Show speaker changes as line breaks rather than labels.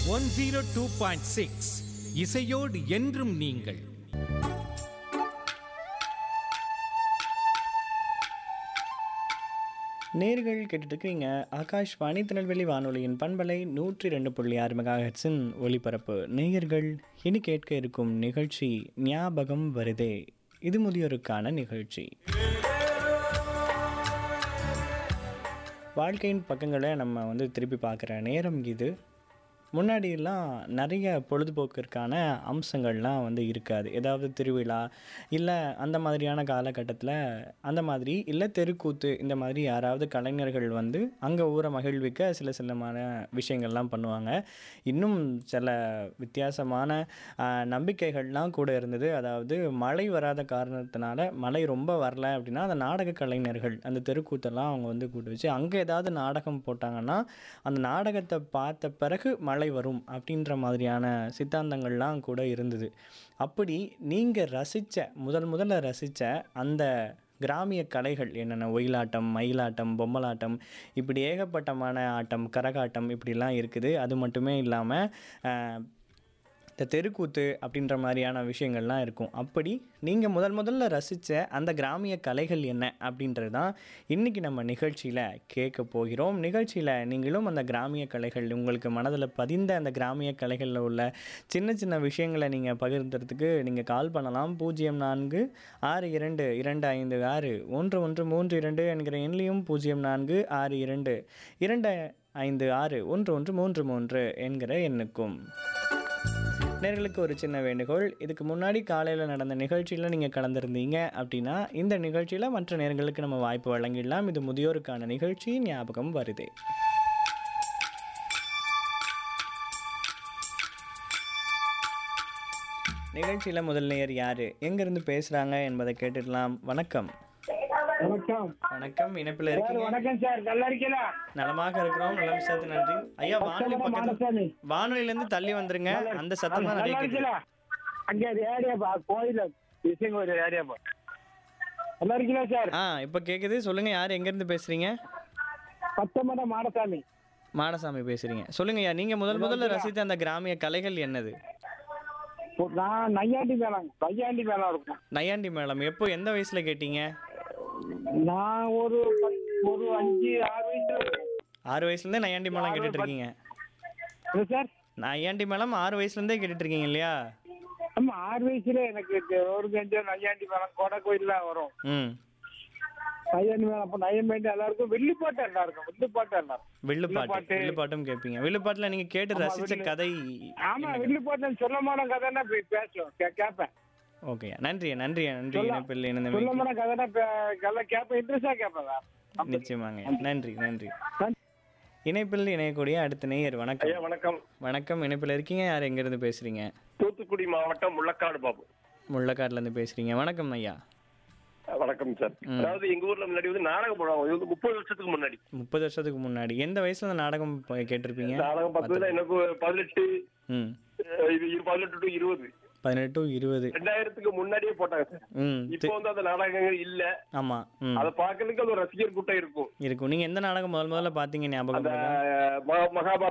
One zero two point six இசையோடு என்றும் நீங்கள்
நேர்கள் கேட்டுட்டு இருக்கீங்க ஆகாஷ்வாணி திருநெல்வேலி வானொலியின் பண்பலை நூற்றி ரெண்டு புள்ளி ஆறு மெகா ஹெட்ஸின் ஒலிபரப்பு நேயர்கள் இனி கேட்க இருக்கும் நிகழ்ச்சி ஞாபகம் வருதே இது முதியோருக்கான நிகழ்ச்சி வாழ்க்கையின் பக்கங்களை நம்ம வந்து திருப்பி பார்க்குற நேரம் இது முன்னாடியெல்லாம் நிறைய பொழுதுபோக்கிற்கான அம்சங்கள்லாம் வந்து இருக்காது ஏதாவது திருவிழா இல்லை அந்த மாதிரியான காலகட்டத்தில் அந்த மாதிரி இல்லை தெருக்கூத்து இந்த மாதிரி யாராவது கலைஞர்கள் வந்து அங்கே ஊரை மகிழ்விக்க சில சிலமான விஷயங்கள்லாம் பண்ணுவாங்க இன்னும் சில வித்தியாசமான ஆஹ், நம்பிக்கைகள்லாம் கூட இருந்தது அதாவது மழை வராத காரணத்தினால மழை ரொம்ப வரல அப்படின்னா அந்த நாடக கலைஞர்கள் அந்த தெருக்கூத்தெல்லாம் அவங்க வந்து கூட்டு வச்சு அங்கே ஏதாவது நாடகம் போட்டாங்கன்னா அந்த நாடகத்தை பார்த்த பிறகு மழை வரும் அப்படின்ற மாதிரியான சித்தாந்தங்கள்லாம் கூட இருந்தது அப்படி நீங்கள் ரசித்த முதல் முதல்ல ரசித்த அந்த கிராமிய கலைகள் என்னென்ன ஒயிலாட்டம் மயிலாட்டம் பொம்மலாட்டம் இப்படி ஏகப்பட்டமான ஆட்டம் கரகாட்டம் இப்படிலாம் இருக்குது அது மட்டுமே இல்லாமல் இந்த தெருக்கூத்து அப்படின்ற மாதிரியான விஷயங்கள்லாம் இருக்கும் அப்படி நீங்கள் முதல் முதல்ல ரசித்த அந்த கிராமிய கலைகள் என்ன அப்படின்றது தான் இன்றைக்கி நம்ம நிகழ்ச்சியில் கேட்க போகிறோம் நிகழ்ச்சியில் நீங்களும் அந்த கிராமிய கலைகள் உங்களுக்கு மனதில் பதிந்த அந்த கிராமிய கலைகளில் உள்ள சின்ன சின்ன விஷயங்களை நீங்கள் பகிர்ந்துறதுக்கு நீங்கள் கால் பண்ணலாம் பூஜ்ஜியம் நான்கு ஆறு இரண்டு இரண்டு ஐந்து ஆறு ஒன்று ஒன்று மூன்று இரண்டு என்கிற எண்ணிலையும் பூஜ்ஜியம் நான்கு ஆறு இரண்டு இரண்டு ஐந்து ஆறு ஒன்று ஒன்று மூன்று மூன்று என்கிற எண்ணுக்கும் நேர்களுக்கு ஒரு சின்ன வேண்டுகோள் இதுக்கு முன்னாடி காலையில் நடந்த நிகழ்ச்சியில் நீங்கள் கலந்துருந்தீங்க அப்படின்னா இந்த நிகழ்ச்சியில் மற்ற நேர்களுக்கு நம்ம வாய்ப்பு வழங்கிடலாம் இது முதியோருக்கான நிகழ்ச்சி ஞாபகம் வருதே நிகழ்ச்சியில் முதல் நேயர் யார் எங்கேருந்து பேசுகிறாங்க என்பதை கேட்டுடலாம் வணக்கம்
வணக்கம்
வணக்கம் இணைப்பில்
சார்
இருக்கீங்க
வணக்கம் சார் நல்லா இருக்கீங்களா
நலமாக இருக்கிறோம் நல்ல விஷயத்து நன்றி ஐயா வானொலி பக்கத்தில்
மாடசாமி
வானொலியிலேருந்து தள்ளி வந்துருங்க அந்த சத்தம் தான்
நல்லா
நிறைய கேக்குது.
இருக்கீங்களா அங்க ஒரு ஏரியாப்பா கோயில விஷயம் ஒரு ஏரியாப்பா நல்லா இருக்கீங்களா சார்
ஆ இப்போ கேட்குது சொல்லுங்க யார் எங்கேருந்து பேசுறீங்க
பத்தொன்பதாம் மாடசாமி
மாடசாமி பேசுறீங்க சொல்லுங்க ஐயா நீங்க முதல் முதல்ல ரசித்த அந்த கிராமிய கலைகள் என்னது
நான் நையாண்டி மேளம் நையாண்டி மேளம் இருக்கும்
நையாண்டி மேளம் எப்போ எந்த வயசுல கேட்டீங்க
நான் ஒரு பத்து- ஒரு அஞ்சு ஆறு வயசுல இருக்கேன்.
ஆறு வயசுல இருந்தே நையாண்டி மேளம்
ஆறு,
கேட்டுட்டு
பத்து.
இருக்கீங்க
என்ன சார்
நையாண்டி மேளம் ஆறு வயசுல இருந்தே கேட்டுட்டு இருக்கீங்க இல்லையா
ஆமா ஆறு வயசுல எனக்கு தெ- ஒரு கஞ்சம் நையாண்டி மேளம் கொடை கோயில்லாம் வரும்
ம்
நையாண்டி மேளம் அப்போ நையம்பேண்டி எல்லாருக்கும் வெள்ளிப்பாட்டு எல்லாம் இருக்கும் வெள்ளிப்பாட்டு எல்லாம்
வில்லுப்பாட்டு
வில்லுப்பாட்டு.
வில்லுப்பாட்டும் கேட்பீங்க வில்லுப்பாட்டுல நீங்க கேட்டு
ஆமா,
ரசிச்ச
வில்லு-
கதை
ஆமா வெள்ளிப்பாட்டு சொல்லமான கதைன்னா போய் பேசுவோம் கே- கேட்பேன்
ஓகே நன்றி நன்றி நன்றி
சொல்ல-
இணைப்பில் இணைந்தமைக்கு
சொல்லமான கதைனா பே- கதை கேட்பேன் இன்ட்ரெஸ்டா கேட்பேன் சார்.
நிச்சயமாங்க நன்றி நன்றி
நன்றி.
இணைப்பில் இணையக்கூடிய அடுத்த நேயர் வணக்கம்
ஐயா வணக்கம்
வணக்கம் இணைப்பில் இருக்கீங்க யார் எங்கேருந்து பேசுறீங்க
தூத்துக்குடி மாவட்டம் முள்ளக்காடு பாபு
முள்ளக்காட்டுல இருந்து பேசுறீங்க வணக்கம் ஐயா
வணக்கம் சார் அதாவது எங்க ஊர்ல முன்னாடி வந்து நாடகம் போடுவாங்க இது வந்து முப்பது வருஷத்துக்கு முன்னாடி
முப்பது வருஷத்துக்கு முன்னாடி எந்த வயசுல அந்த நாடகம் ப- கேட்டிருப்பீங்க
நாடகம் பார்த்ததுல எனக்கு ஒரு பதினெட்டு
ம்
அஹ், இது இரு- பதினெட்டு டு இருபது
பதினெட்டு to இருபது
ரெண்டாயிரத்துக்கு முன்னாடியே போட்டாங்க சார்
ம்
இப்போ வந்து அந்த நாடகங்கள் இல்ல
ஆமா ம்
அதை பார்க்கறதுக்கு அது ஒரு ரசிகர் கூட்டம் இருக்கும்
இருக்கும் நீங்க எந்த நாடகம் முதல் முதல்ல பாத்தீங்க ஞாபகம்
அந்த
இருக்கா?
அஹ், மகா- மகாபாரத